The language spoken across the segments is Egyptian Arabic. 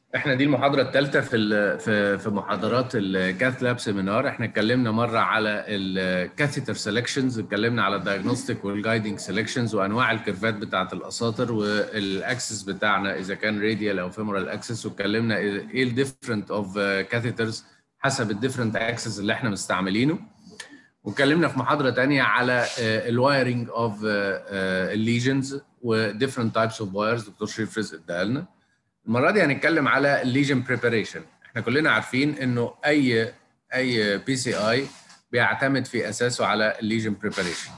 احنا دي المحاضره الثالثه في ال- في في محاضرات الكاث لاب سيمينار احنا اتكلمنا مره على الكاثيتر سيلكشنز اتكلمنا على الدايجنوستيك والجايدنج سيلكشنز وانواع الكيرفات بتاعه الاساطر والاكسس بتاعنا اذا كان راديال او فيمورال اكسس واتكلمنا ايه الديفرنت اوف كاثيترز حسب الديفرنت اكسس اللي احنا مستعملينه واتكلمنا في محاضره تانية على الوايرنج اوف الليجنز وديفرنت تايبس اوف وايرز دكتور شريف رزق اداها لنا المره دي هنتكلم على الليجن بريباريشن احنا كلنا عارفين انه اي اي بي سي اي بيعتمد في اساسه على الليجن بريباريشن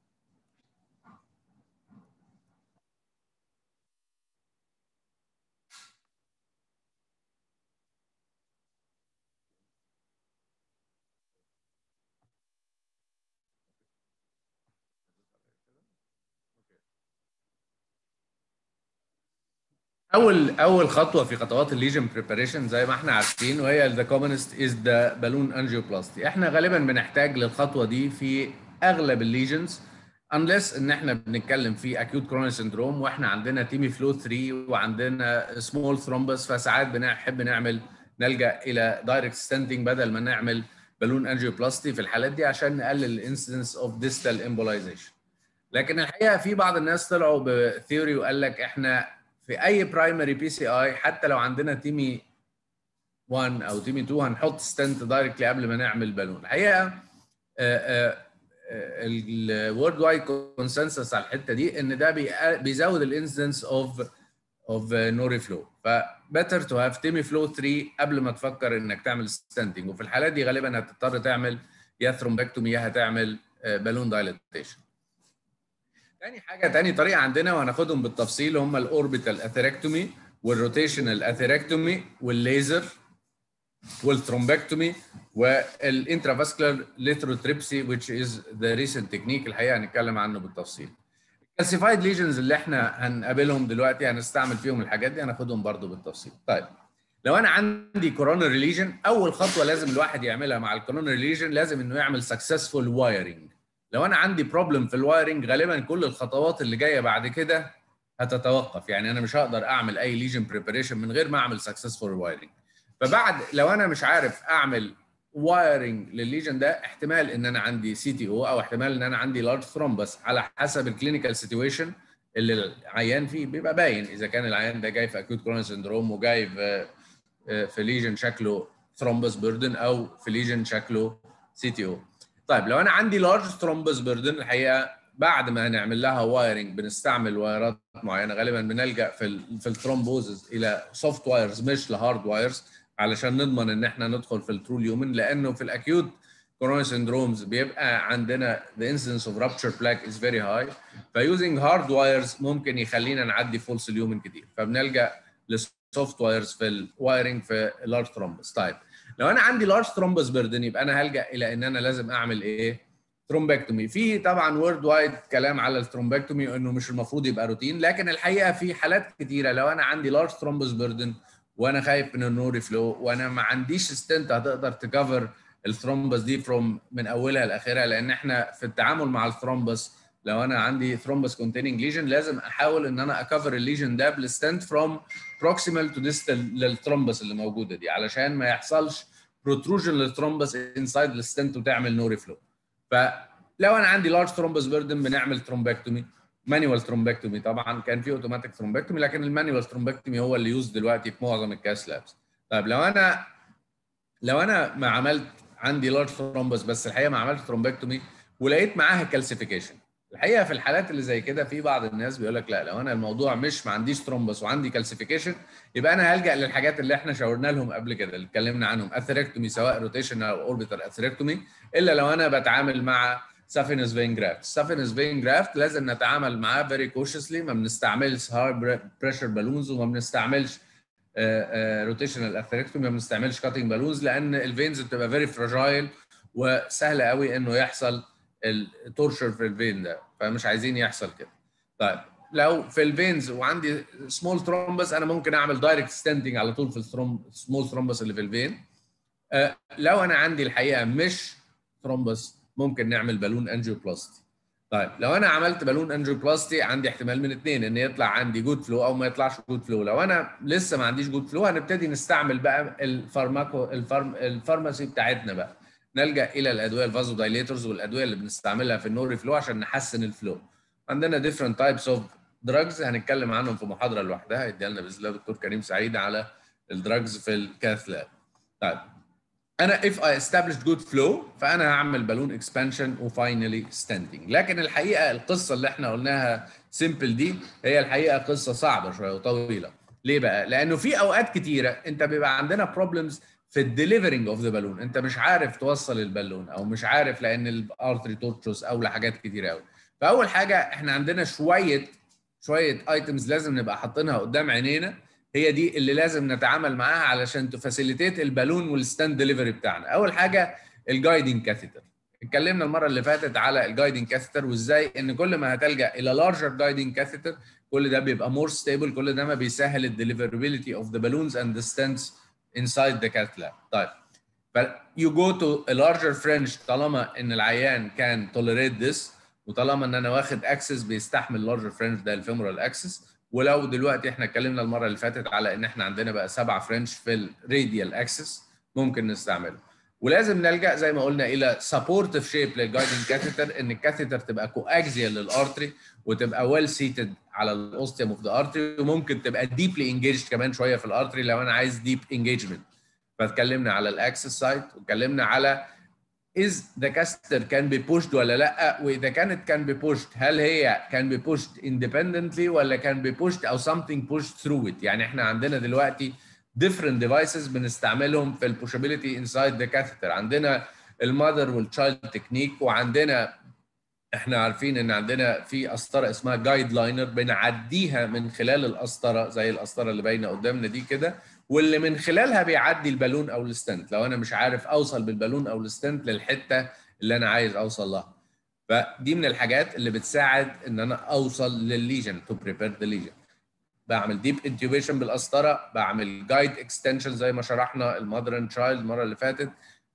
اول اول خطوه في خطوات الليجن بريباريشن زي ما احنا عارفين وهي ذا كومنست از ذا بالون انجيوبلاستي احنا غالبا بنحتاج للخطوه دي في اغلب الليجنز unless ان احنا بنتكلم في acute coronary syndrome واحنا عندنا تيمي فلو 3 وعندنا سمول ثرومبس فساعات بنحب نعمل نلجا الى دايركت ستنتنج بدل ما نعمل بالون انجيوبلاستي في الحالات دي عشان نقلل الانسيدنس اوف ديستال امبولايزيشن لكن الحقيقه في بعض الناس طلعوا بثيوري وقال لك احنا في اي برايمري بي سي اي حتى لو عندنا تيمي 1 او تيمي 2 هنحط ستنت دايركتلي قبل ما نعمل بالون الحقيقه الورد وايد كونسنسس على الحته دي ان ده بيزود الانسيدنس اوف اوف نوري فلو فبتر تو هاف تيمي فلو 3 قبل ما تفكر انك تعمل ستنتنج وفي الحالات دي غالبا هتضطر تعمل يا ثرومبكتومي يا هتعمل بالون دايليتيشن تاني حاجه تاني طريقه عندنا وهناخدهم بالتفصيل هم الاوربيتال اثيركتومي والروتيشنال اثيركتومي والليزر والثرومبكتومي والانترافاسكولار ليثروتريبسي which is the recent technique الحقيقه هنتكلم عنه بالتفصيل. الكالسيفايد ليجنز اللي احنا هنقابلهم دلوقتي هنستعمل فيهم الحاجات دي هناخدهم برضو بالتفصيل. طيب لو انا عندي كورونري ليجن اول خطوه لازم الواحد يعملها مع الكورونري ليجن لازم انه يعمل سكسسفول وايرنج. لو انا عندي بروبلم في الوايرنج غالبا كل الخطوات اللي جايه بعد كده هتتوقف يعني انا مش هقدر اعمل اي ليجن بريباريشن من غير ما اعمل سكسسفول وايرنج فبعد لو انا مش عارف اعمل وايرنج للليجن ده احتمال ان انا عندي سي تي او او احتمال ان انا عندي لارج ثرومبس على حسب الكلينيكال سيتويشن اللي العيان فيه بيبقى باين اذا كان العيان ده جاي في اكيوت كورونر سندروم وجاي في في ليجن شكله ثرومبس بيردن او في ليجن شكله سي تي او طيب لو انا عندي لارج ثرومبس بيردن الحقيقه بعد ما نعمل لها وايرنج بنستعمل وايرات معينه غالبا بنلجا في ال في الثرومبوزز الى سوفت وايرز مش لهارد وايرز علشان نضمن ان احنا ندخل في الترو اليومن لانه في الاكيوت كوروناري سندرومز بيبقى عندنا the incidence of rupture plaque is very high فيوزنج هارد وايرز ممكن يخلينا نعدي فولس اليومن كتير فبنلجا لسوفت وايرز في الوايرنج في اللارج ثرومبس طيب لو انا عندي لارج ثرومبس بيردن يبقى انا هلجا الى ان انا لازم اعمل ايه؟ ثرومبكتومي في طبعا وورد وايد كلام على الثرومبكتومي انه مش المفروض يبقى روتين لكن الحقيقه في حالات كتيره لو انا عندي لارج ثرومبس بيردن وانا خايف من النوري فلو وانا ما عنديش ستنت هتقدر تكفر الثرومبس دي فروم من اولها لاخرها لان احنا في التعامل مع الثرومبس لو انا عندي ثرومبس كونتيننج ليجن لازم احاول ان انا اكفر الليجن ده بالستنت فروم بروكسيمال تو ديستال للثرومبس اللي موجوده دي علشان ما يحصلش بروتروجن للثرومبس انسايد الستنت وتعمل نوري فلو فلو انا عندي لارج ثرومبس بيردن بنعمل ثرومبكتومي مانيوال ثرومبكتومي طبعا كان في اوتوماتيك ثرومبكتومي لكن المانيوال ثرومبكتومي هو اللي يوز دلوقتي في معظم الكاس لابس طيب لو انا لو انا ما عملت عندي لارج ثرومبس بس الحقيقه ما عملت ثرومبكتومي ولقيت معاها كالسيفيكيشن الحقيقه في الحالات اللي زي كده في بعض الناس بيقول لك لا لو انا الموضوع مش ما عنديش ثرومبس وعندي كالسيفيكيشن يبقى انا هلجا للحاجات اللي احنا شاورنا لهم قبل كده اللي اتكلمنا عنهم اثيركتومي سواء روتيشن او اوربيتال اثيركتومي الا لو انا بتعامل مع سافينس فين جرافت سافينس فين جرافت لازم نتعامل معاه فيري كوشسلي ما بنستعملش هاي بريشر بالونز وما بنستعملش روتيشنال اثيركتومي ما بنستعملش كاتنج بالونز لان الفينز بتبقى فيري فراجايل وسهل قوي انه يحصل التورشر في الفين ده فمش عايزين يحصل كده طيب لو في الفينز وعندي سمول ثرومبس انا ممكن اعمل دايركت ستنتنج على طول في السمول ثرومبس اللي في الفين لو انا عندي الحقيقه مش ثرومبس ممكن نعمل بالون انجيوبلاستي طيب لو انا عملت بالون انجيوبلاستي عندي احتمال من اثنين ان يطلع عندي جود فلو او ما يطلعش جود فلو لو انا لسه ما عنديش جود فلو هنبتدي نستعمل بقى الفارماكو الفارم الفارماسي بتاعتنا بقى نلجا الى الادويه الفازو دايليتورز والادويه اللي بنستعملها في النوري فلو عشان نحسن الفلو عندنا ديفرنت تايبس اوف دراجز هنتكلم عنهم في محاضره لوحدها يديها لنا باذن الله دكتور كريم سعيد على الدراجز في الكاث لاب طيب انا if I established good flow فانا هعمل بالون اكسبانشن وفاينلي ستاندنج لكن الحقيقه القصه اللي احنا قلناها سيمبل دي هي الحقيقه قصه صعبه شويه وطويله ليه بقى لانه في اوقات كتيره انت بيبقى عندنا بروبلمز في الدليفرنج اوف ذا بالون انت مش عارف توصل البالون او مش عارف لان الارتري تورتشوس او لحاجات كتيره قوي فاول حاجه احنا عندنا شويه شويه ايتمز لازم نبقى حاطينها قدام عينينا هي دي اللي لازم نتعامل معاها علشان تفاسيليتيت البالون والستاند ديليفري بتاعنا اول حاجه الجايدنج كاثيتر اتكلمنا المره اللي فاتت على الجايدنج كاثيتر وازاي ان كل ما هتلجا الى لارجر جايدنج كاثيتر كل ده بيبقى مور ستيبل كل ده ما بيسهل الدليفرابيلتي اوف ذا بالونز اند ذا ستنتس inside the cath lab طيب ف you go to a larger fringe طالما ان العيان كان tolerate this وطالما ان انا واخد اكسس بيستحمل larger fringe ده الفيمورال اكسس ولو دلوقتي احنا اتكلمنا المره اللي فاتت على ان احنا عندنا بقى سبعه فرنش في الراديال اكسس ممكن نستعمله ولازم نلجا زي ما قلنا الى سبورتيف شيب للجايدنج كاثيتر ان الكاثيتر تبقى كواكزيال للارتري وتبقى ويل سيتد على الاوستيوم اوف ذا ارتري وممكن تبقى ديبلي انجيجد كمان شويه في الارتري لو انا عايز ديب انجيجمنت فاتكلمنا على الاكسس سايت واتكلمنا على is the caster can be pushed ولا لا واذا كانت can be pushed هل هي can be pushed independently ولا can be pushed او something pushed through it يعني احنا عندنا دلوقتي different devices بنستعملهم في البوشابيلتي inside the catheter عندنا المذر والتشايلد تكنيك وعندنا احنا عارفين ان عندنا في قسطره اسمها جايد لاينر بنعديها من خلال القسطره زي القسطره اللي باينه قدامنا دي كده واللي من خلالها بيعدي البالون او الستنت لو انا مش عارف اوصل بالبالون او الستنت للحته اللي انا عايز اوصل لها فدي من الحاجات اللي بتساعد ان انا اوصل للليجن تو بريبير ذا ليجن بعمل ديب انتيوبيشن بالقسطره بعمل جايد اكستنشن زي ما شرحنا المذر اند تشايلد المره اللي فاتت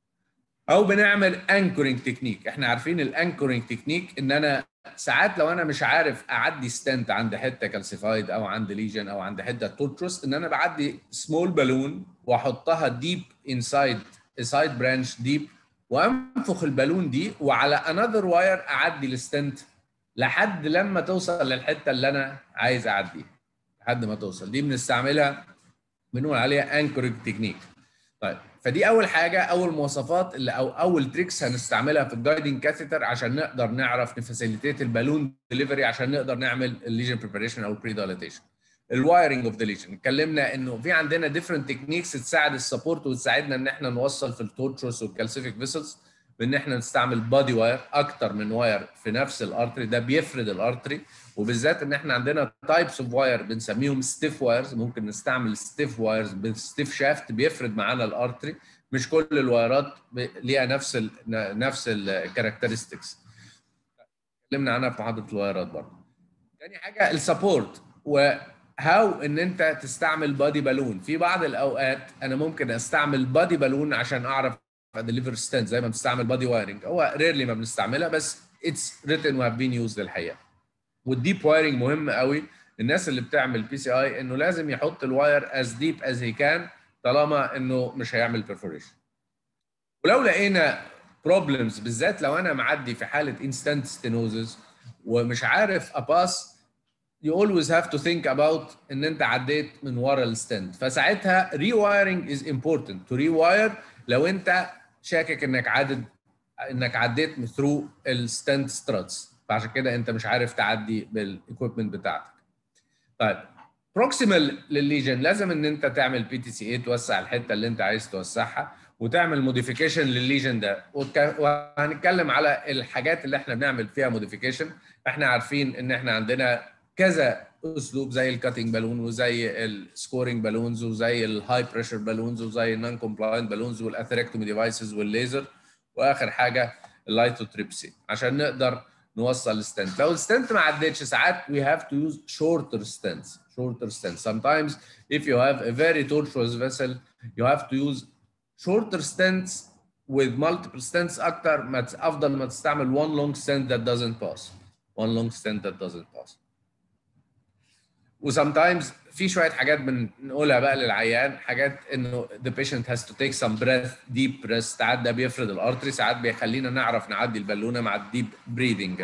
او بنعمل انكورنج تكنيك احنا عارفين الانكورنج تكنيك ان انا ساعات لو انا مش عارف اعدي ستنت عند حته كالسيفايد او عند ليجن او عند حته تورتروس ان انا بعدي سمول بالون واحطها ديب انسايد سايد برانش ديب وانفخ البالون دي وعلى انذر واير اعدي الستنت لحد لما توصل للحته اللي انا عايز اعديها لحد ما توصل دي بنستعملها بنقول عليها انكورنج تكنيك طيب فدي اول حاجه اول مواصفات اللي او اول تريكس هنستعملها في الجايدنج كاثيتر عشان نقدر نعرف نفاسيليتيت البالون ديليفري عشان نقدر نعمل الليجن بريباريشن او البري دايليتيشن الوايرنج اوف ذا ليجن اتكلمنا انه في عندنا ديفرنت تكنيكس تساعد السبورت وتساعدنا ان احنا نوصل في التورتروس والكالسيفيك فيسلز بان احنا نستعمل بادي واير اكتر من واير في نفس الارتري ده بيفرد الارتري وبالذات ان احنا عندنا تايبس اوف واير بنسميهم ستيف وايرز ممكن نستعمل ستيف وايرز بستيف شافت بيفرد معانا الارتري مش كل الوايرات ليها نفس ال نفس الكاركترستكس اتكلمنا عنها في محاضره الوايرات برضه تاني حاجه السبورت وهاو ان انت تستعمل بادي بالون في بعض الاوقات انا ممكن استعمل بادي بالون عشان اعرف اديليفر ستاند زي ما بنستعمل بادي وايرنج هو ريرلي ما بنستعملها بس اتس ريتن وهاف بين يوزد الحقيقه والديب وايرنج مهم قوي الناس اللي بتعمل بي سي اي انه لازم يحط الواير از ديب از هي كان طالما انه مش هيعمل بيرفوريشن ولو لقينا بروبلمز بالذات لو انا معدي في حاله انستنت ستينوزز ومش عارف اباس you always have to think about ان انت عديت من ورا الستند فساعتها rewiring is important to rewire لو انت شاكك انك عدد انك عديت ثرو الستند ستراتس فعشان كده انت مش عارف تعدي بالاكويبمنت بتاعتك طيب بروكسيمال للليجن لازم ان انت تعمل بي تي سي اي توسع الحته اللي انت عايز توسعها وتعمل موديفيكيشن للليجن ده وهنتكلم على الحاجات اللي احنا بنعمل فيها موديفيكيشن احنا عارفين ان احنا عندنا كذا اسلوب زي الكاتنج بالون وزي السكورنج بالونز وزي الهاي بريشر بالونز وزي النون كومبلاينت بالونز والاثريكتومي ديفايسز والليزر واخر حاجه اللايتوتريبسي عشان نقدر نوصل الستنت لو الستنت ما عدتش ساعات we have to use shorter stents shorter stents sometimes if you have a very tortuous vessel you have to use shorter stents with multiple stents اكتر ما افضل ما تستعمل one long stent that doesn't pass one long stent that doesn't pass و sometimes في شويه حاجات بنقولها بقى للعيان حاجات انه the patient has to take some breath deep breath ساعات ده بيفرد الارتري ساعات بيخلينا نعرف نعدي البالونه مع الديب breathing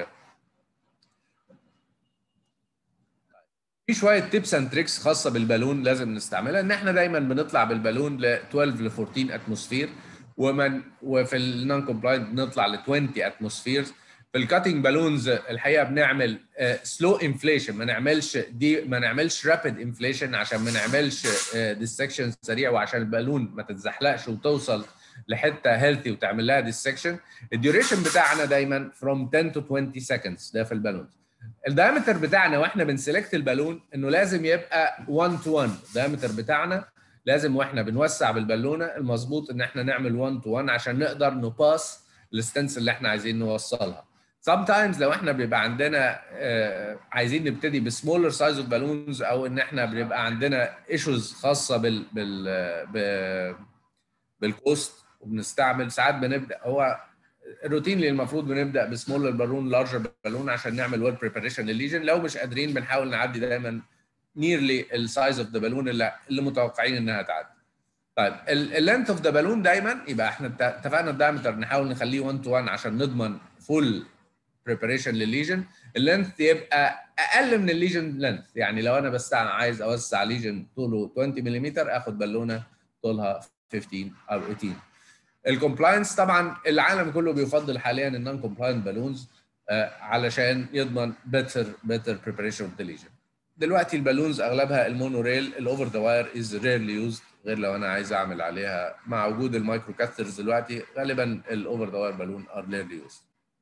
في شويه تيبس اند تريكس خاصه بالبالون لازم نستعملها ان احنا دايما بنطلع بالبالون ل 12 ل 14 اتموسفير ومن وفي النون كومبلاينت بنطلع ل 20 اتموسفيرز في الكاتنج بالونز الحقيقه بنعمل سلو انفليشن ما نعملش دي ما نعملش رابيد انفليشن عشان ما نعملش ديسكشن سريع وعشان البالون ما تتزحلقش وتوصل لحته هيلثي وتعمل لها ديسكشن الديوريشن بتاعنا دايما from 10 to 20 seconds ده في البالونز الدايمتر بتاعنا واحنا بنسلكت البالون انه لازم يبقى 1 تو 1 الدايمتر بتاعنا لازم واحنا بنوسع بالبالونه المظبوط ان احنا نعمل 1 تو 1 عشان نقدر نباس الستنس اللي احنا عايزين نوصلها sometimes لو احنا بيبقى عندنا آه عايزين نبتدي بسمولر سايز اوف بالونز او ان احنا بيبقى عندنا ايشوز خاصه بال بال بالكوست وبنستعمل ساعات بنبدا هو الروتين اللي المفروض بنبدا بسمولر بالون لارجر بالون عشان نعمل ويل بريباريشن للليجن لو مش قادرين بنحاول نعدي دايما نيرلي السايز اوف ذا بالون اللي, اللي متوقعين انها تعدي طيب اللينث اوف ذا بالون دايما يبقى احنا اتفقنا الدايمتر نحاول نخليه 1 تو 1 عشان نضمن فول بريباريشن للليجن اللينث يبقى اقل من الليجن لينث يعني لو انا بس عايز اوسع ليجن طوله 20 ملم اخد بالونه طولها 15 او 18 الكومبلاينس طبعا العالم كله بيفضل حاليا النون كومبلاينت بالونز علشان يضمن better better preparation of the lesion دلوقتي البالونز اغلبها المونوريل الاوفر ذا واير از ريرلي يوزد غير لو انا عايز اعمل عليها مع وجود المايكرو كاثرز دلوقتي غالبا الاوفر ذا واير بالون ار ريرلي يوزد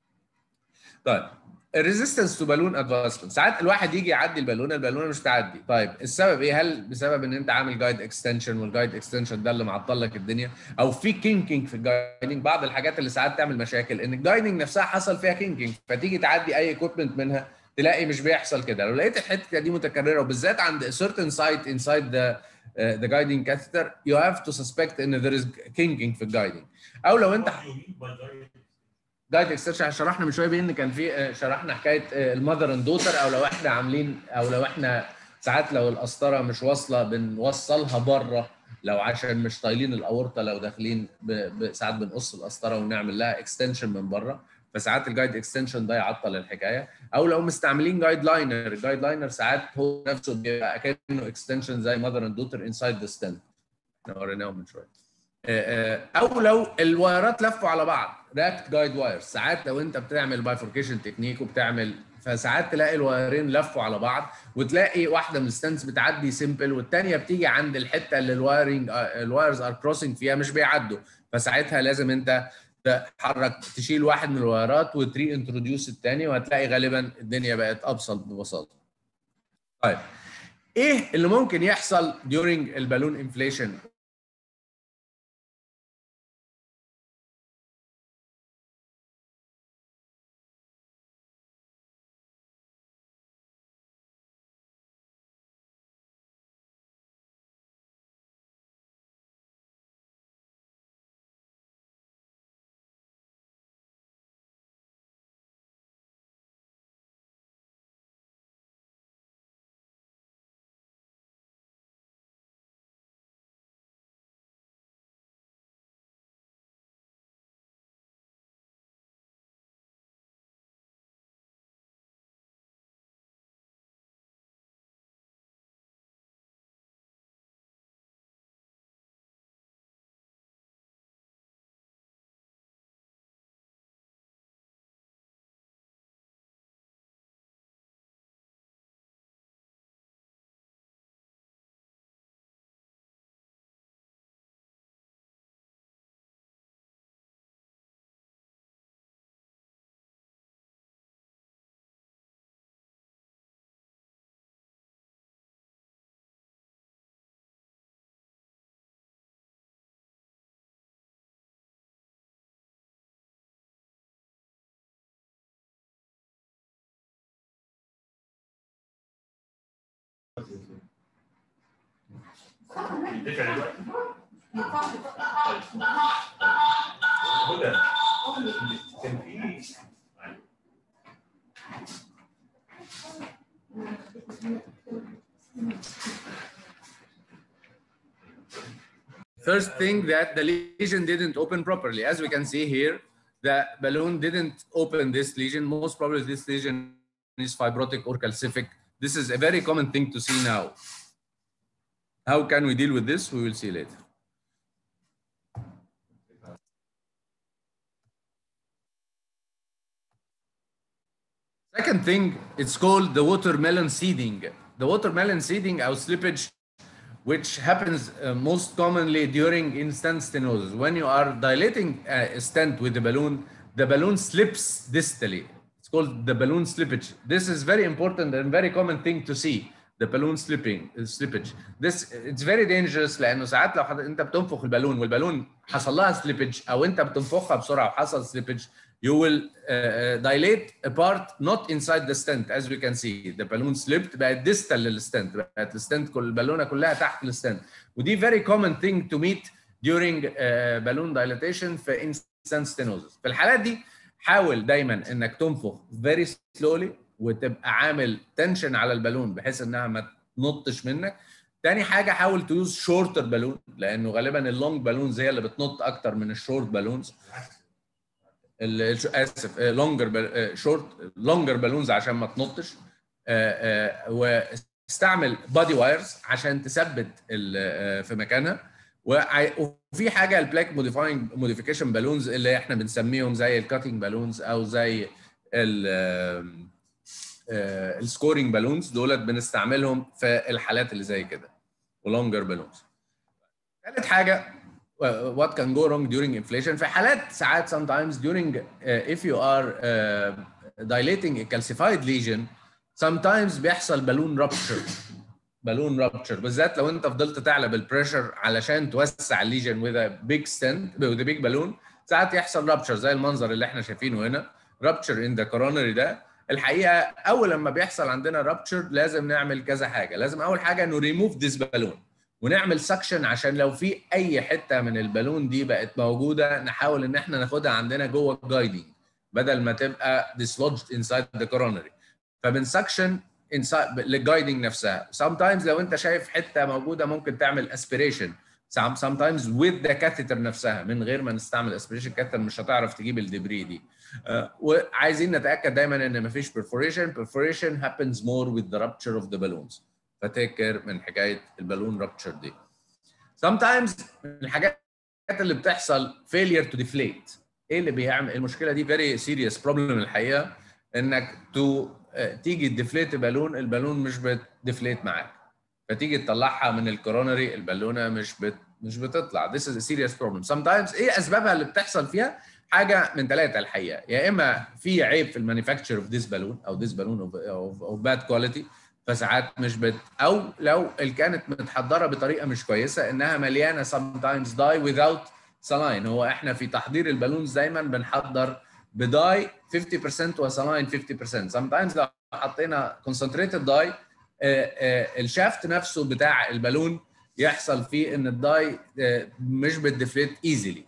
طيب الريزيستنس تو بالون ادفانسمنت ساعات الواحد يجي يعدي البالونه البالونه مش تعدي طيب السبب ايه هل بسبب ان انت عامل جايد اكستنشن والجايد اكستنشن ده اللي معطل لك الدنيا او في كينكينج في الجايدنج بعض الحاجات اللي ساعات تعمل مشاكل ان الجايدنج نفسها حصل فيها كينكينج فتيجي تعدي اي ايكويبمنت منها تلاقي مش بيحصل كده لو لقيت الحته دي متكرره وبالذات عند certain site inside the uh, the guiding catheter you have to suspect ان there is kinking في الجايدنج او لو انت جايد اكستنشن شرحنا من شويه بان كان في شرحنا حكايه المذر اند دوتر او لو احنا عاملين او لو احنا ساعات لو القسطره مش واصله بنوصلها بره لو عشان مش طايلين الاورطه لو داخلين ساعات بنقص القسطره ونعمل لها اكستنشن من بره فساعات الجايد اكستنشن ده يعطل الحكايه او لو مستعملين جايد لاينر الجايد لاينر ساعات هو نفسه بيبقى كانه اكستنشن زي ماذر اند دوتر انسايد ذا ستنت احنا وريناهم من شويه او لو الوايرات لفوا على بعض راكت جايد واير ساعات لو انت بتعمل بايفوركيشن تكنيك وبتعمل فساعات تلاقي الوايرين لفوا على بعض وتلاقي واحده من الستانس بتعدي سيمبل والثانيه بتيجي عند الحته اللي الوايرنج الوايرز ار كروسنج فيها مش بيعدوا فساعتها لازم انت تحرك تشيل واحد من الوايرات وتري انتروديوس الثاني وهتلاقي غالبا الدنيا بقت ابسط ببساطه. طيب ايه اللي ممكن يحصل during البالون انفليشن يدفع دلوقتي هدى كان في First thing that the lesion didn't open properly. As we can see here, the balloon didn't open this lesion. Most probably this lesion is fibrotic or calcific. This is a very common thing to see now. How can we deal with this? We will see later. Second thing, it's called the watermelon seeding. The watermelon seeding or slippage, which happens uh, most commonly during in-stent stenosis. When you are dilating a stent with the balloon, the balloon slips distally. It's called the balloon slippage. This is very important and very common thing to see. The balloon slipping, slippage. This it's very dangerous لانه ساعات لو حد... انت بتنفخ البالون والبالون حصل لها سليبج او انت بتنفخها بسرعه وحصل سليبج you will uh, dilate a part not inside the stent as we can see the balloon slipped بقت distal للستنت بقت الستنت كل البالونه كلها تحت الستنت ودي very common thing to meet during uh, balloon dilatation في instant stenosis في الحالات دي حاول دايما انك تنفخ very slowly وتبقى عامل تنشن على البالون بحيث انها ما تنطش منك تاني حاجه حاول تيوز شورتر بالون لانه غالبا اللونج بالونز هي اللي بتنط اكتر من الشورت بالونز اسف لونجر شورت لونجر بالونز عشان ما تنطش واستعمل بادي وايرز عشان تثبت في مكانها وفي حاجه البلاك موديفاينج موديفيكيشن بالونز اللي احنا بنسميهم زي الكاتنج بالونز او زي السكورينج بالونز دولت بنستعملهم في الحالات اللي زي كده ولونجر بالونز ثالث حاجه what can go wrong during inflation في حالات ساعات sometimes during uh, if you are uh, dilating a calcified lesion sometimes بيحصل بالون rupture بالون rupture بالذات لو انت فضلت تعلى بالبريشر علشان توسع الليجن with a big stent with a big balloon ساعات يحصل rupture زي المنظر اللي احنا شايفينه هنا rupture in the coronary ده الحقيقه اول لما بيحصل عندنا rupture لازم نعمل كذا حاجه لازم اول حاجه انه remove this balloon ونعمل سكشن عشان لو في اي حته من البالون دي بقت موجوده نحاول ان احنا ناخدها عندنا جوه الجايدنج بدل ما تبقى dislodged inside the coronary فبنسكشن inside للجايدنج نفسها sometimes لو انت شايف حته موجوده ممكن تعمل aspiration sometimes with the catheter نفسها من غير ما نستعمل aspiration catheter مش هتعرف تجيب الدبري دي uh, وعايزين نتاكد دايما ان مفيش perforation perforation happens more with the rupture of the balloons فتيك كير من حكايه البالون رابتشر دي. sometimes من الحاجات اللي بتحصل failure to deflate ايه اللي بيعمل المشكله دي very serious problem الحقيقه انك تو تيجي تديفليت بالون البالون مش بتديفليت معاك فتيجي تطلعها من الكورونري البالونه مش بت مش بتطلع this is a serious problem sometimes ايه اسبابها اللي بتحصل فيها حاجه من ثلاثه الحقيقه يا اما في عيب في المانيفاكتشر اوف ذيس بالون او ذيس بالون اوف باد كواليتي فساعات مش بت او لو اللي كانت متحضره بطريقه مش كويسه انها مليانه sometimes dye without saline هو احنا في تحضير البالونز دايما بنحضر بداي 50% وسلاين 50% sometimes لو حطينا concentrated داي الشافت نفسه بتاع البالون يحصل فيه ان الداي مش بتدفليت ايزيلي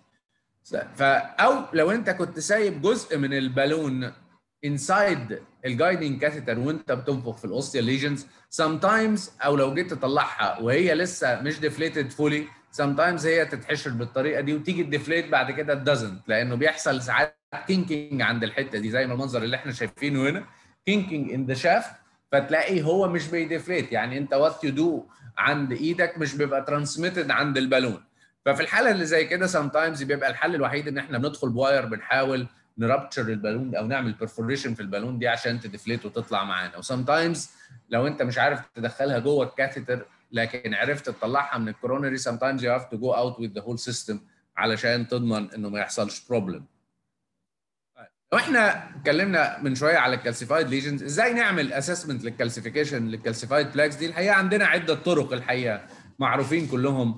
او لو انت كنت سايب جزء من البالون انسايد الجايدنج كاثيتر وانت بتنفخ في الاوستيا ليجنز sometimes او لو جيت تطلعها وهي لسه مش ديفليتد فولي sometimes هي تتحشر بالطريقه دي وتيجي الديفليت بعد كده دازنت لانه بيحصل ساعات كينكينج عند الحته دي زي ما المنظر اللي احنا شايفينه هنا كينكينج ان ذا شافت فتلاقي هو مش بيديفليت يعني انت وات يو دو عند ايدك مش بيبقى ترانسميتد عند البالون ففي الحاله اللي زي كده sometimes بيبقى الحل الوحيد ان احنا بندخل بواير بنحاول نرابتشر البالون او نعمل برفوريشن في البالون دي عشان تديفليت وتطلع معانا وسام تايمز لو انت مش عارف تدخلها جوه الكاثيتر لكن عرفت تطلعها من الكورونري سام تايمز يو هاف تو جو اوت وذ ذا هول سيستم علشان تضمن انه ما يحصلش بروبلم لو احنا اتكلمنا من شويه على الكالسيفايد ليجنز ازاي نعمل اسسمنت للكالسيفيكيشن للكالسيفايد بلاكس دي الحقيقه عندنا عده طرق الحقيقه معروفين كلهم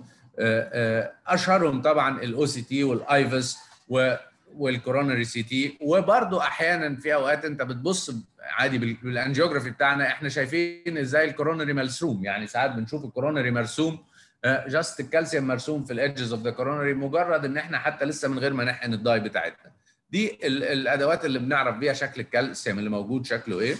اشهرهم طبعا الاو سي تي والايفس والكورونري سي تي وبرضه احيانا في اوقات انت بتبص عادي بالانجيوجرافي بتاعنا احنا شايفين ازاي الكورونري مرسوم يعني ساعات بنشوف الكورونري مرسوم جاست الكالسيوم مرسوم في الادجز اوف ذا كورونري مجرد ان احنا حتى لسه من غير ما نحقن الداي بتاعتنا دي الادوات اللي بنعرف بيها شكل الكالسيوم اللي موجود شكله ايه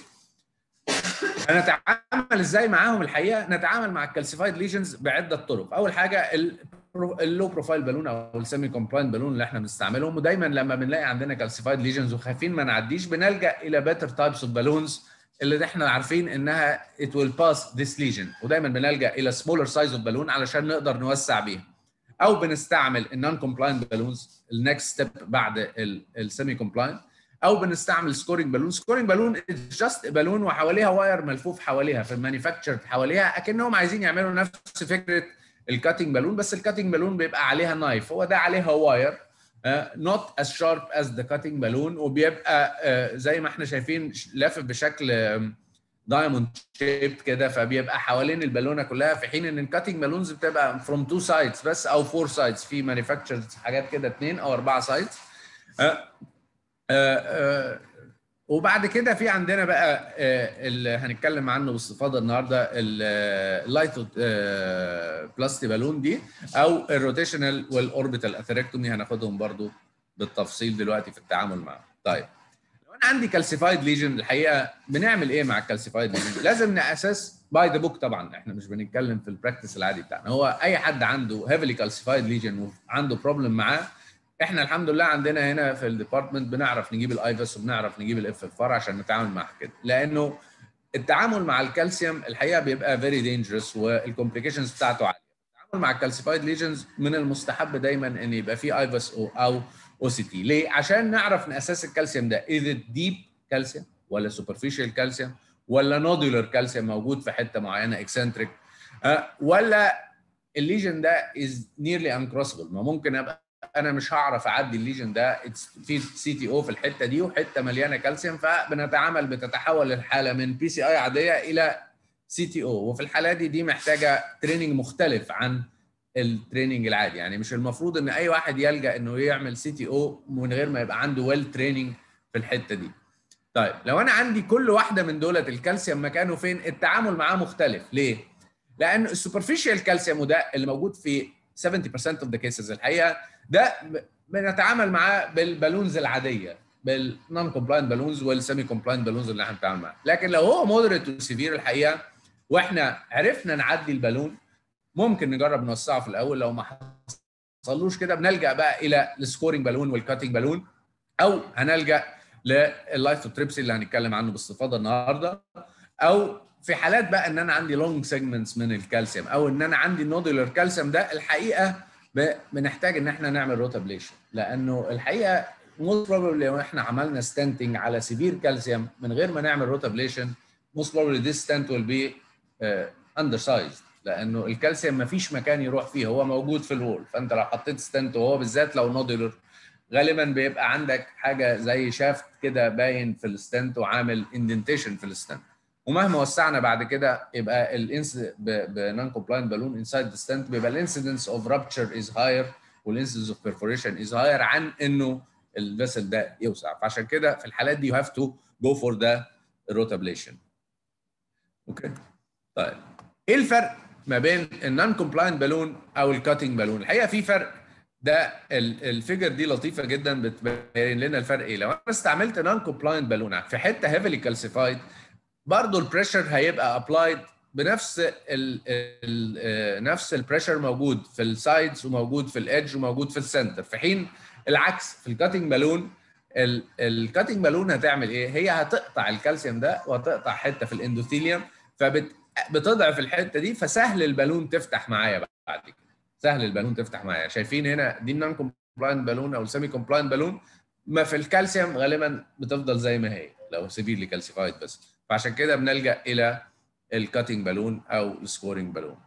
هنتعامل ازاي معاهم الحقيقه نتعامل مع الكالسيفايد ليجنز بعده طرق اول حاجه اللو بروفايل بالون او السيمي كومبلاينت بالون اللي احنا بنستعملهم ودايما لما بنلاقي عندنا كالسيفايد ليجنز وخايفين ما نعديش بنلجا الى بيتر تايبس اوف بالونز اللي احنا عارفين انها it will pass this lesion ودايما بنلجا الى سمولر سايز اوف بالون علشان نقدر نوسع بيها او بنستعمل النون كومبلاينت بالونز النكست ستيب بعد السيمي كومبلاينت او بنستعمل سكورينج بالون سكورينج بالون جاست بالون وحواليها واير ملفوف حواليها في المانيفاكتشر حواليها اكنهم عايزين يعملوا نفس فكره الكاتنج بالون بس الكاتنج بالون بيبقى عليها نايف هو ده عليها واير نوت از شارب از ذا كاتنج بالون وبيبقى uh, زي ما احنا شايفين لافف بشكل دايموند شيبت كده فبيبقى حوالين البالونه كلها في حين ان الكاتنج بالونز بتبقى فروم تو سايدز بس او فور سايدز في مانيفاكتشرز حاجات كده اثنين او اربعه سايدز uh, uh, وبعد كده في عندنا بقى اللي هنتكلم عنه باستفاضه النهارده اللايتو بلاستي بالون دي او الروتيشنال والاوربيتال اثيركتومي هناخدهم برضو بالتفصيل دلوقتي في التعامل معاهم. طيب لو انا عندي كالسيفايد ليجن الحقيقه بنعمل ايه مع الكالسيفايد ليجن؟ لازم ناسس باي ذا بوك طبعا احنا مش بنتكلم في البراكتس العادي بتاعنا هو اي حد عنده هيفلي كالسيفايد ليجن وعنده بروبلم معاه احنا الحمد لله عندنا هنا في الديبارتمنت بنعرف نجيب الايفس وبنعرف نجيب الاف اف ار عشان نتعامل معها كده لانه التعامل مع الكالسيوم الحقيقه بيبقى فيري دينجرس والكومبليكيشنز بتاعته عاليه التعامل مع الكالسيفايد ليجنز من المستحب دايما ان يبقى في ايفس او او او سي تي ليه عشان نعرف ناساس الكالسيوم ده اذا ديب كالسيوم ولا سوبرفيشال كالسيوم ولا نودولر كالسيوم موجود في حته معينه اكسنتريك أه ولا الليجن ده از نيرلي انكروسبل ما ممكن ابقى انا مش هعرف اعدي الليجن ده في سي تي او في الحته دي وحته مليانه كالسيوم فبنتعامل بتتحول الحاله من بي سي اي عاديه الى سي تي او وفي الحاله دي دي محتاجه تريننج مختلف عن التريننج العادي يعني مش المفروض ان اي واحد يلجا انه يعمل سي تي او من غير ما يبقى عنده ويل تريننج في الحته دي طيب لو انا عندي كل واحده من دولت الكالسيوم مكانه فين التعامل معاه مختلف ليه لان السوبرفيشال كالسيوم وده اللي موجود في 70% اوف ذا كيسز الحقيقه ده بنتعامل معاه بالبالونز العاديه بالنون كومبلاينت بالونز والسيمي كومبلاينت بالونز اللي احنا بنتعامل معاها لكن لو هو مودريت وسيفير الحقيقه واحنا عرفنا نعدي البالون ممكن نجرب نوسعه في الاول لو ما حصلوش كده بنلجا بقى الى السكورينج بالون والكاتنج بالون او هنلجا لللايثوتريبسي اللي هنتكلم عنه باستفاضه النهارده او في حالات بقى ان انا عندي لونج سيجمنتس من الكالسيوم او ان انا عندي نودولر كالسيوم ده الحقيقه بنحتاج ان احنا نعمل روتابليشن لانه الحقيقه موست بروبلي لو احنا عملنا ستنتنج على سيفير كالسيوم من غير ما نعمل روتابليشن موست بروبلي ذيس ستنت ويل بي اندر سايزد لانه الكالسيوم ما فيش مكان يروح فيه هو موجود في الوول فانت لو حطيت ستنت وهو بالذات لو نودولر غالبا بيبقى عندك حاجه زي شافت كده باين في الستنت وعامل اندنتيشن في الستنت ومهما وسعنا بعد كده يبقى الانس بنون كومبلاينت بالون انسايد ذا ستنت بيبقى الانسيدنس اوف رابتشر از هاير والانسيدنس اوف بيرفوريشن از هاير عن انه الفيسل ده يوسع فعشان كده في الحالات دي يو هاف تو جو فور ذا روتابليشن اوكي طيب ايه الفرق ما بين النون كومبلاينت بالون او الكاتنج بالون الحقيقه في فرق ده الفيجر دي لطيفه جدا بتبين لنا الفرق ايه لو انا استعملت نون كومبلاينت بالون في حته هيفلي كالسيفايد برضه البريشر هيبقى ابلايد بنفس ال ال نفس البريشر موجود في السايدز وموجود في الادج وموجود في السنتر في حين العكس في الكاتنج بالون الكاتنج بالون هتعمل ايه؟ هي هتقطع الكالسيوم ده وهتقطع حته في الاندوثيليوم فبتضعف الحته دي فسهل البالون تفتح معايا بعد كده سهل البالون تفتح معايا شايفين هنا دي النون كومبلاينت بالون او السيمي كومبلاينت بالون ما في الكالسيوم غالبا بتفضل زي ما هي لو سيفيرلي كالسيفايد بس فعشان كده بنلجا الى الكاتنج بالون او السكورينج بالون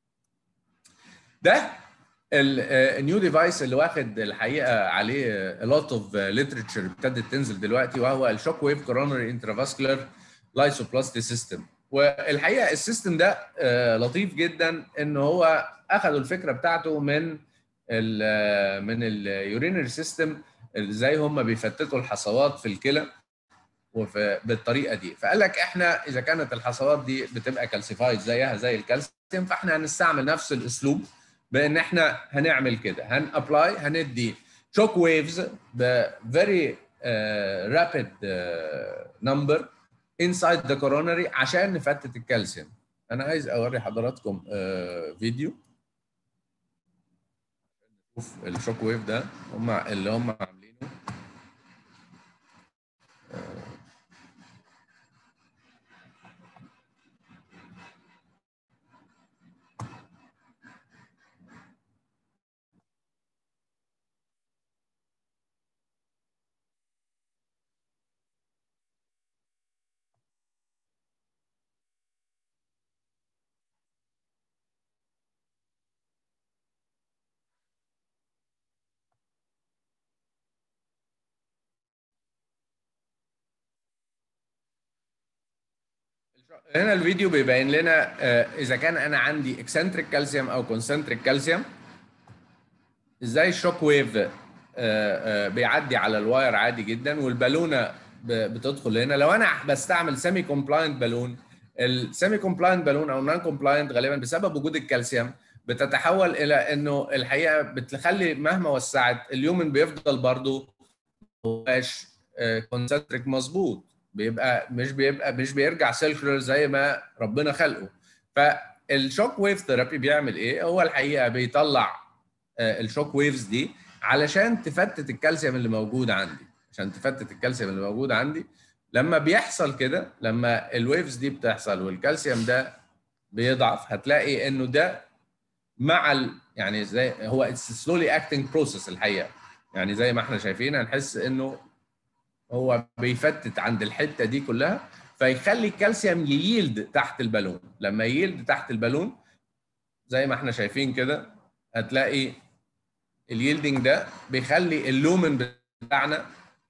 ده النيو ديفايس اللي واخد الحقيقه عليه a lot of literature ابتدت تنزل دلوقتي وهو الشوك ويف كورونري انترافاسكولار لايسوبلاستي سيستم والحقيقه السيستم ده لطيف جدا ان هو اخذوا الفكره بتاعته من ال من اليورينري سيستم ازاي هم بيفتتوا الحصوات في الكلى وفي بالطريقه دي فقال لك احنا اذا كانت الحصوات دي بتبقى كالسيفايد زيها زي الكالسيوم فاحنا هنستعمل نفس الاسلوب بان احنا هنعمل كده هن ابلاي هندي شوك ويفز ب very uh, rapid uh, number inside the coronary عشان نفتت الكالسيوم انا عايز اوري حضراتكم uh, فيديو شوف الشوك ويف ده هم اللي هم عاملينه هنا الفيديو بيبين لنا آه، اذا كان انا عندي اكسنتريك كالسيوم او كونسنتريك كالسيوم ازاي الشوك ويف آه، آه، بيعدي على الواير عادي جدا والبالونه ب- بتدخل هنا لو انا بستعمل سيمي كومبلاينت بالون السيمي كومبلاينت بالون او نون كومبلاينت غالبا بسبب وجود الكالسيوم بتتحول الى انه الحقيقه بتخلي مهما وسعت اليومن بيفضل برضه مبقاش كونسنتريك مظبوط بيبقى مش بيبقى مش بيرجع سيلكولر زي ما ربنا خلقه فالشوك ويف ثيرابي بيعمل ايه هو الحقيقه بيطلع آه، الشوك ويفز دي علشان تفتت الكالسيوم اللي موجود عندي عشان تفتت الكالسيوم اللي موجود عندي لما بيحصل كده لما الويفز دي بتحصل والكالسيوم ده بيضعف هتلاقي انه ده مع ال... يعني زي هو اتس سلولي اكتنج بروسيس الحقيقه يعني زي ما احنا شايفين هنحس انه هو بيفتت عند الحته دي كلها فيخلي الكالسيوم ييلد تحت البالون لما ييلد تحت البالون زي ما احنا شايفين كده هتلاقي الييلدنج ده بيخلي اللومن بتاعنا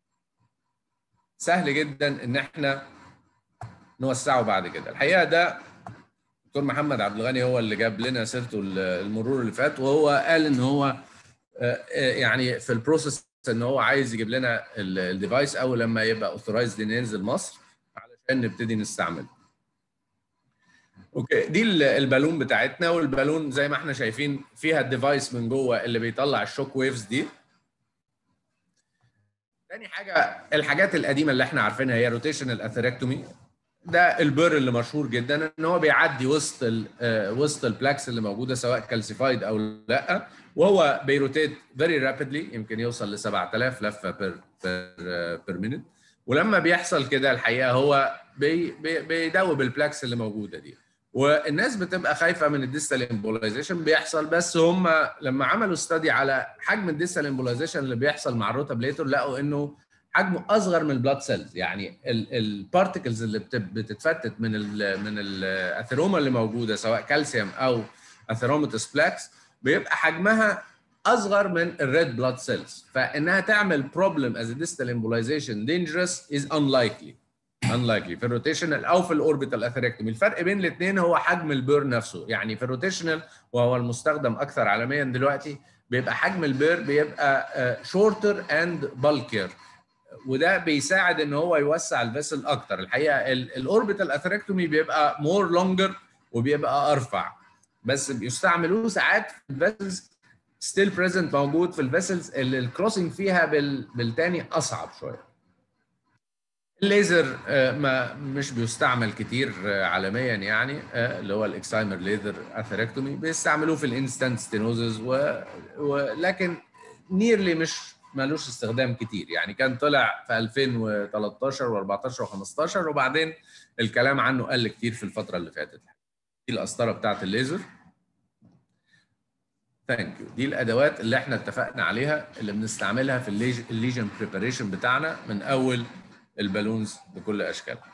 سهل جدا ان احنا نوسعه بعد كده الحقيقه ده دكتور محمد عبد الغني هو اللي جاب لنا سيرته المرور اللي فات وهو قال ان هو آه، آه، يعني في البروسيس ان هو عايز يجيب لنا ال- الديفايس اول لما يبقى اوثرايزد ان ينزل مصر علشان نبتدي نستعمله. اوكي دي ال- البالون بتاعتنا والبالون زي ما احنا شايفين فيها الديفايس من جوه اللي بيطلع الشوك ويفز دي. تاني حاجه الحاجات القديمه اللي احنا عارفينها هي روتيشنال اثيركتومي ده البير اللي مشهور جدا ان هو بيعدي وسط ال آه، وسط البلاكس اللي موجوده سواء كالسيفايد او لا وهو بيروتيت فيري رابيدلي يمكن يوصل ل 7000 لفه بير بير بير مينيت ولما بيحصل كده الحقيقه هو بي بي بيدوب البلاكس اللي موجوده دي والناس بتبقى خايفه من الديستال امبولايزيشن بيحصل بس هم لما عملوا استدي على حجم الديستال امبولايزيشن اللي بيحصل مع الروتابليتور لقوا انه حجمه اصغر من البلاد سيلز يعني البارتكلز اللي بت- بتتفتت من ال من الاثيروما اللي موجوده سواء كالسيوم او اثيروماتس بلاكس بيبقى حجمها اصغر من الريد بلاد سيلز فانها تعمل بروبلم از ديستال امبولايزيشن دينجرس از unlikely unlikely في الروتيشنال او في الاوربيتال اثيركتومي الفرق بين الاثنين هو حجم البير نفسه يعني في الروتيشنال وهو المستخدم اكثر عالميا دلوقتي بيبقى حجم البير بيبقى شورتر اند بالكير وده بيساعد ان هو يوسع الفيسل اكتر الحقيقه الاوربيتال اثيركتومي بيبقى مور لونجر وبيبقى ارفع بس بيستعملوه ساعات في الفيسلز ستيل بريزنت موجود في الفيسلز اللي الكروسنج فيها بال... بالتاني اصعب شويه الليزر آه، ما مش بيستعمل كتير آه، عالميا يعني آه، اللي هو الاكسايمر ليزر اثيركتومي بيستعملوه في الانستنت ستينوزز و... ولكن نيرلي مش مالوش استخدام كتير يعني كان طلع في 2013 و14 و15 وبعدين الكلام عنه قل كتير في الفتره اللي فاتت دي القسطره بتاعت الليزر ثانك يو دي الادوات اللي احنا اتفقنا عليها اللي بنستعملها في الليج- الليجن بريباريشن بتاعنا من اول البالونز بكل اشكالها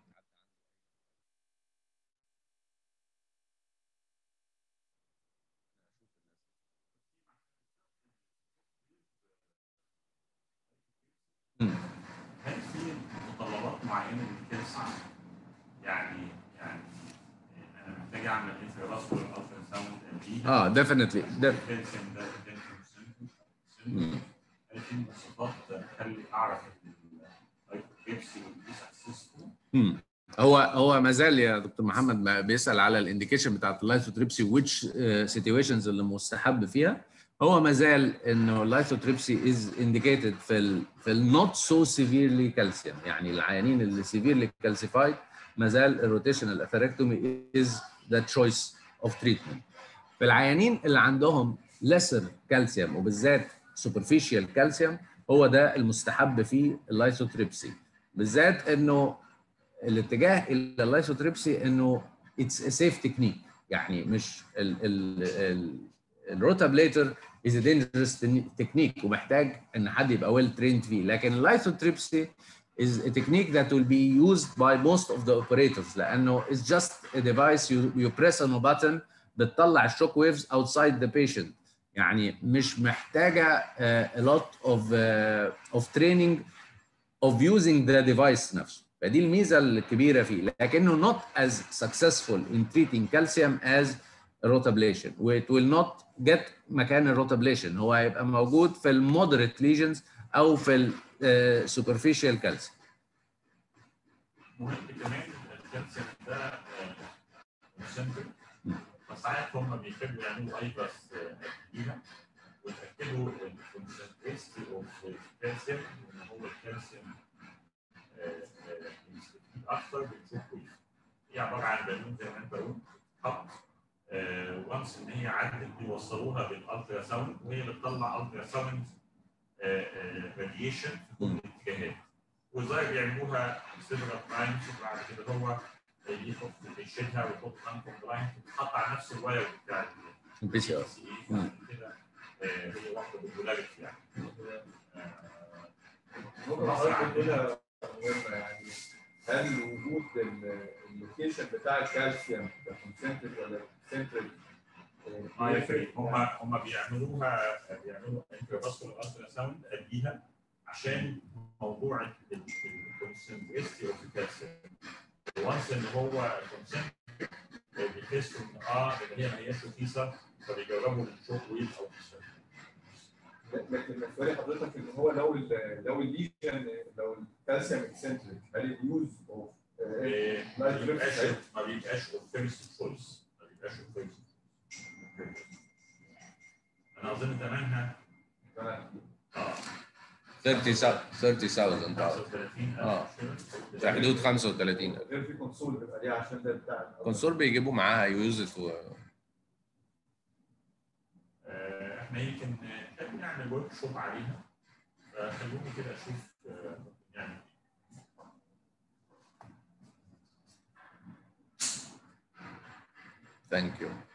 مم. هل في متطلبات معينه للكلسة؟ يعني يعني انا محتاج اعمل انفراسكولار الترا ساوند قبليها اه ديفينتلي الكالسيوم ده الكالسيوم مم. هل في مواصفات تخلي اعرف اللايكوبيبسي والديساسيستو مم. هو هو ما زال يا دكتور محمد ما بيسال على الانديكيشن بتاعت اللايثوتريبسي ويتش سيتويشنز اللي مستحب فيها هو ما زال انه اللايثوتريبسي از انديكيتد في ال في النوت سو سيفيرلي كالسيوم يعني العيانين اللي سيفيرلي كالسيفايد ما زال الروتيشنال اثيركتومي از ذا تشويس اوف تريتمنت في العيانين اللي عندهم lesser كالسيوم وبالذات superficial كالسيوم هو ده المستحب في اللايسوتريبسي بالذات انه الاتجاه الى اللايسوتريبسي انه اتس سيف تكنيك يعني مش الروتابليتر از دينجرس تكنيك ومحتاج ان حد يبقى ويل تريند فيه لكن اللايسوتريبسي is a technique that will be used by most of the operators لانه it's just a device you, you press on a button بتطلع الشوك ويفز outside the patient يعني مش محتاجه uh, a lot of uh, of training of using the device نفسه فدي الميزه الكبيره فيه لكنه not as successful in treating calcium as rotablation it will not get مكان الروتابليشن هو هيبقى موجود في المودريت ليجنز او في السوبرفيشال كالسيوم مهم كمان الكالسيوم ده مسنتر فساعات هم بيحبوا يعملوا ايبس قديمه ويتاكدوا الكونسنتريستي اوف الكالسيوم ان هو الكالسيوم اكثر بتشوف كويس هي عباره عن بالون زي ما انت قلت خط وانس ان هي عدت بيوصلوها بالالترا ساوند وهي اللي بتطلع الترا ساوند راديشن في كل الاتجاهات وازاي بيعملوها سيفرال تايمز وبعد كده هو يحط يشيلها ويحط نان كومبلاينت وتتحط على نفس الواير بتاع البي سي ار كده هي واحده بالبولاريتي يعني حضرتك كده مهمه يعني هل وجود اللوكيشن بتاع الكالسيوم ده كونسنتريك ولا سنتريك اه يفرق هم هم بيعملوها بيعملوا انترفاسكولار الترا ساوند قبليها عشان موضوع الكونسنتريستي اوف الكالسيوم وانس ان هو كونسنتريك بيحسوا ان اه ده هي مياس رخيصه فبيجربوا الشوك ويف او لكن بالنسبه لي حضرتك ان هو لو ال لو الليجن لو الكالسيوم اكسنتريك هل اليوز اوف ما بيبقاش ما بيبقاش فيرست تشويس ما بيبقاش فيرست انا اظن ثمنها اه 30000 30000 35 اه في حدود 35 غير في كونسول بيبقى ليها عشان ده بتاع كونسول بيجيبوا معاها يوزت و احنا يمكن نحب نعمل ورك شوب عليها فخلوني كده اشوف يعني ثانك يو